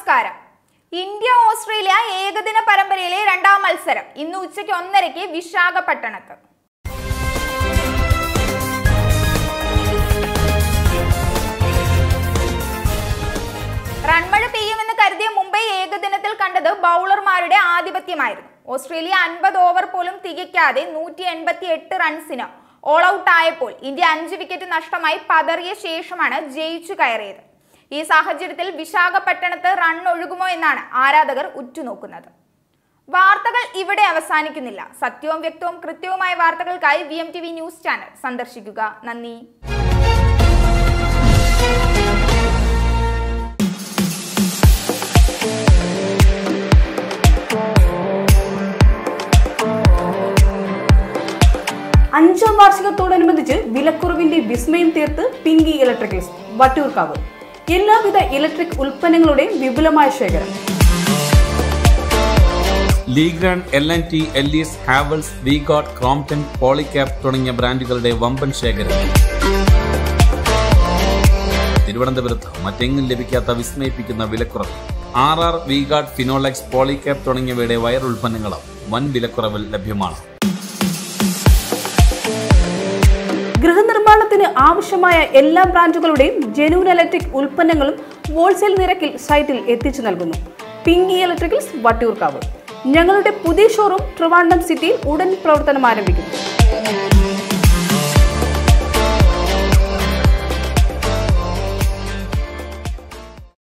നമസ്കാരം India Australia ഏകദിന പരമ്പരയിലെ രണ്ടാം മത്സരം ഇന്ന് ഉച്ചയ്ക്ക് ഒന്നരയ്ക്ക് വിശാഖപട്ടണത്ത് റൺമഴ പെയ്യുമെന്ന് കരുതിയ മുംബൈ ഏകദിനത്തിൽ കണ്ടത് ബൗളർമാരുടെ ആധിപത്യമായിരുന്നു ഓസ്ട്രേലിയ അൻപത് ഓവർ പോലും തികയ്ക്കാതെ നൂറ്റി എൺപത്തി എട്ട് റൺസിന് ഓൾ ഔട്ട് ആയപ്പോൾ ഇന്ത്യ അഞ്ച് വിക്കറ്റ് നഷ്ടമായി പതറിയ ശേഷമാണ് ജയിച്ചു കയറിയത് ഈ സാഹചര്യത്തിൽ വിശാഖപട്ടണത്ത് റൺ ഒഴുകുമോ എന്നാണ് ആരാധകർ ഉറ്റുനോക്കുന്നത് വാർത്തകൾ ഇവിടെ അവസാനിക്കുന്നില്ല സത്യവും വ്യക്തവും കൃത്യവുമായ വാർത്തകൾക്കായി V M T V news channel സന്ദർശിക്കുക നന്ദി അഞ്ചാം വാർഷികത്തോടനുബന്ധിച്ച് വിലക്കുറവിന്റെ വിസ്മയം തീർത്ത് പിങ്കി ഇലക്ട്രിക്കൽസ് വട്ടിയൂർക്കാവ് എല്ലാവിധ ഇലക്ട്രിക് ഉൽപ്പന്നങ്ങളുടെയും വിപുലമായ ശേഖരം ലീഗ്രൺ എൽ എൻ ടി എല്ലീസ് ഹാവൽസ് വിഗോട്ട് ക്രോംപ്റ്റൺ പോളിക്യാപ് തുടങ്ങിയ ബ്രാൻഡുകളുടെ വമ്പൻ ശേഖരം തിരുവനന്തപുരത്ത് മറ്റെങ്ങും ലഭിക്കാത്ത വിസ്മയിപ്പിക്കുന്ന വിലക്കുറവ് ആർ ആർ വിഗാർഡ് ഫിനോളെക്സ് പോളിക്യാപ് തുടങ്ങിയവയുടെ വയർ ഉൽപ്പന്നങ്ങളും വൻ വിലക്കുറവിൽ ലഭ്യമാണ് ഗൃഹനിർമ്മാണത്തിന് ആവശ്യമായ എല്ലാ ബ്രാൻഡുകളുടെയും ജെനുവൻ ഇലക്ട്രിക് ഉൽപ്പന്നങ്ങളും ഹോൾസെയിൽ നിരക്കിൽ സൈറ്റിൽ എത്തിച്ചു നൽകുന്നു പിങ്കി ഇലക്ട്രിക്കൽസ് വട്ടിയൂർക്കാവ് ഞങ്ങളുടെ പുതിയ ഷോറൂം ട്രിവാൻഡം സിറ്റിയിൽ ഉടൻ പ്രവർത്തനം ആരംഭിക്കുന്നു